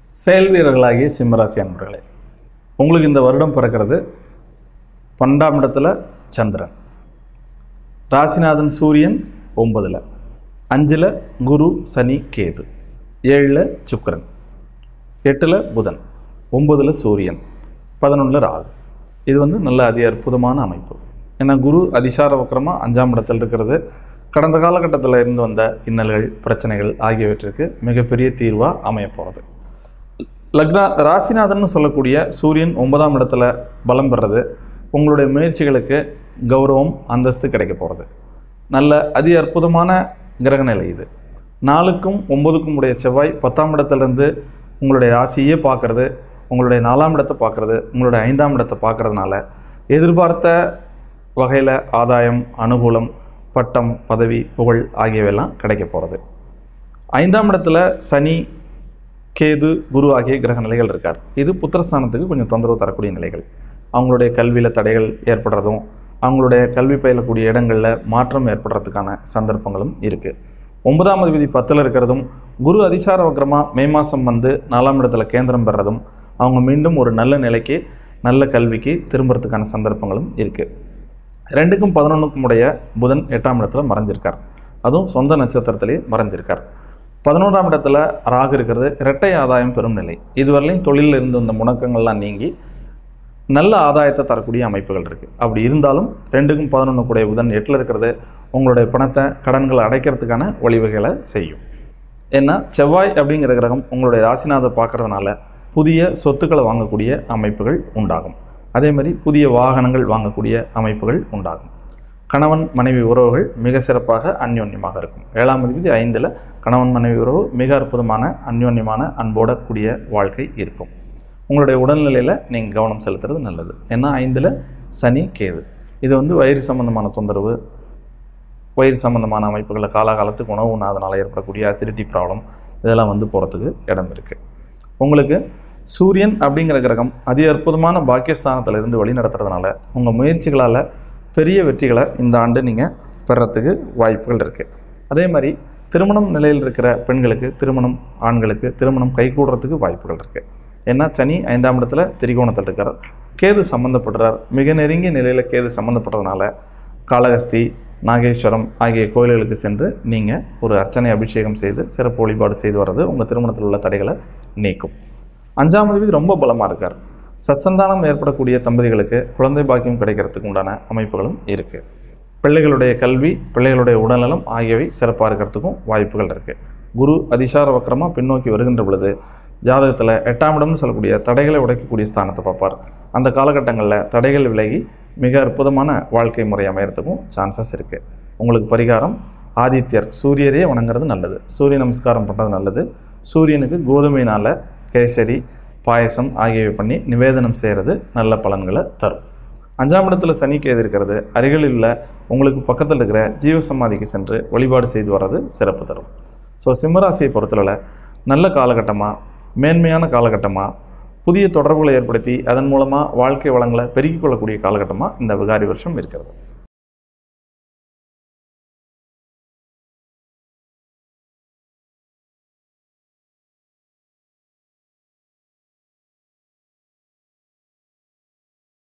செயல் வீரர்களாகிய சிம்மராசி அன்பர்களே உங்களுக்கு இந்த வருடம் பிறக்கிறது பன்னெண்டாம் இடத்துல சந்திரன் ராசிநாதன் சூரியன் ஒன்பதில் அஞ்சில் குரு சனி கேது ஏழில் சுக்கிரன் எட்டில் புதன் ஒம்பதில் சூரியன் பதினொன்றில் ராகு இது வந்து நல்ல அதி அற்புதமான அமைப்பு ஏன்னா குரு அதிசார வக்கரமாக அஞ்சாம் இடத்தில் இருக்கிறது கடந்த காலகட்டத்தில் இருந்து வந்த இன்னல்கள் பிரச்சனைகள் ஆகியவற்றிற்கு மிகப்பெரிய தீர்வாக அமைய போகிறது லக்னா ராசிநாதன் சொல்லக்கூடிய சூரியன் ஒன்பதாம் இடத்துல பலம் பெறது உங்களுடைய முயற்சிகளுக்கு கௌரவம் அந்தஸ்து கிடைக்க போகிறது நல்ல அதி அற்புதமான கிரகநிலை இது நாலுக்கும் ஒன்பதுக்கும் உடைய செவ்வாய் பத்தாம் இடத்துலேருந்து உங்களுடைய ராசியே பார்க்குறது உங்களுடைய நாலாம் இடத்தை பார்க்குறது உங்களுடைய ஐந்தாம் இடத்தை பார்க்குறதுனால எதிர்பார்த்த வகையில் ஆதாயம் அனுகூலம் பட்டம் பதவி புகழ் ஆகியவையெல்லாம் கிடைக்க போகிறது ஐந்தாம் இடத்துல சனி கேது குரு ஆகிய கிரக நிலைகள் இருக்கார் இது புத்திரஸ்தானத்துக்கு கொஞ்சம் தொந்தரவு தரக்கூடிய நிலைகள் அவங்களுடைய கல்வியில் தடைகள் ஏற்படுறதும் அவங்களுடைய கல்வி பயிலக்கூடிய இடங்களில் மாற்றம் ஏற்படுறதுக்கான சந்தர்ப்பங்களும் இருக்குது ஒன்பதாம் அதிபதி பத்தில் இருக்கிறதும் குரு அதிசார வக்கரமாக மே மாதம் வந்து நாலாம் இடத்துல கேந்திரம் பெறதும் அவங்க மீண்டும் ஒரு நல்ல நிலைக்கு நல்ல கல்விக்கு திரும்புறதுக்கான சந்தர்ப்பங்களும் இருக்குது ரெண்டுக்கும் பதினொன்றுக்கும் உடைய புதன் எட்டாம் இடத்துல மறைஞ்சிருக்கார் அதுவும் சொந்த நட்சத்திரத்திலே மறைஞ்சிருக்கார் பதினோராம் இடத்துல ராகு இருக்கிறது இரட்டை ஆதாயம் பெறும் நிலை இதுவரையிலையும் தொழிலில் இருந்து வந்த முடக்கங்கள்லாம் நீங்கி நல்ல ஆதாயத்தை தரக்கூடிய அமைப்புகள் இருக்குது அப்படி இருந்தாலும் ரெண்டுக்கும் பதினொன்று கூடிய புதன் எட்டில் இருக்கிறது உங்களுடைய பணத்தை கடன்களை அடைக்கிறதுக்கான வழிவகைகளை செய்யும் ஏன்னா செவ்வாய் அப்படிங்கிற கிரகம் உங்களுடைய ராசிநாதை பார்க்கறதுனால புதிய சொத்துக்களை வாங்கக்கூடிய அமைப்புகள் உண்டாகும் அதே மாதிரி புதிய வாகனங்கள் வாங்கக்கூடிய அமைப்புகள் உண்டாகும் கணவன் மனைவி உறவுகள் மிக சிறப்பாக அந்யோன்யமாக இருக்கும் ஏழாம் அதிபதி ஐந்தில் கணவன் மனைவி உறவு மிக அற்புதமான அந்யோன்யமான அன்போட கூடிய வாழ்க்கை இருக்கும் உங்களுடைய உடல்நிலையில் நீங்கள் கவனம் செலுத்துறது நல்லது ஏன்னா ஐந்தில் சனி கேது இது வந்து வயிறு சம்பந்தமான தொந்தரவு வயிறு சம்பந்தமான அமைப்புகளை காலாகாலத்துக்கு உணவு உண்ணாதனால ஏற்படக்கூடிய அசிடிட்டி ப்ராப்ளம் இதெல்லாம் வந்து போகிறதுக்கு இடம் இருக்குது உங்களுக்கு சூரியன் அப்படிங்கிற கிரகம் அதி அற்புதமான பாக்கியஸ்தானத்தில் இருந்து வழி நடத்துறதுனால உங்கள் முயற்சிகளால் பெரிய வெற்றிகளை இந்த ஆண்டு நீங்கள் பெறத்துக்கு வாய்ப்புகள் இருக்குது அதே மாதிரி திருமணம் நிலையில் இருக்கிற பெண்களுக்கு திருமணம் ஆண்களுக்கு திருமணம் கைகூடுறதுக்கு வாய்ப்புகள் இருக்குது ஏன்னா சனி ஐந்தாம் இடத்துல திரிகோணத்தில் இருக்கிறார் கேது சம்மந்தப்படுறார் மிக நெருங்கிய நிலையில் கேது சம்மந்தப்படுறதுனால காளகஸ்தி நாகேஸ்வரம் ஆகிய கோயில்களுக்கு சென்று நீங்கள் ஒரு அர்ச்சனை அபிஷேகம் செய்து சிறப்பு வழிபாடு செய்து வர்றது உங்கள் திருமணத்தில் உள்ள தடைகளை நீக்கும் அஞ்சாம் அதிபதி ரொம்ப பலமாக இருக்கார் சத்சந்தானம் ஏற்படக்கூடிய தம்பதிகளுக்கு குழந்தை பாக்கியம் கிடைக்கிறதுக்கு உண்டான அமைப்புகளும் இருக்குது பிள்ளைகளுடைய கல்வி பிள்ளைகளுடைய உடல்நலம் ஆகியவை சிறப்பாக இருக்கிறதுக்கும் வாய்ப்புகள் இருக்குது குரு அதிசார வக்கரமாக பின்னோக்கி வருகின்ற பொழுது ஜாதகத்தில் எட்டாம் இடம்னு சொல்லக்கூடிய தடைகளை உடைக்கக்கூடிய ஸ்தானத்தை பார்ப்பார் அந்த காலகட்டங்களில் தடைகள் விலகி மிக அற்புதமான வாழ்க்கை முறை அமையறதுக்கும் சான்சஸ் இருக்குது உங்களுக்கு பரிகாரம் ஆதித்யர் சூரியரே வணங்குறது நல்லது சூரிய நமஸ்காரம் பண்ணுறது நல்லது சூரியனுக்கு கோதுமையினால் கேசரி பாயசம் ஆகியவை பண்ணி நிவேதனம் செய்கிறது நல்ல பலன்களை தரும் அஞ்சாம் இடத்துல சனி கேது இருக்கிறது அருகில் உள்ள உங்களுக்கு பக்கத்தில் இருக்கிற ஜீவசமாதிக்கு சென்று வழிபாடு செய்து வர்றது சிறப்பு தரும் ஸோ சிம்மராசியை பொறுத்தளவில் நல்ல காலகட்டமாக மேன்மையான காலகட்டமாக புதிய தொடர்புகளை ஏற்படுத்தி அதன் மூலமாக வாழ்க்கை வளங்களை பெருக்கிக் கொள்ளக்கூடிய காலகட்டமாக இந்த விகாரி வருஷம் இருக்கிறது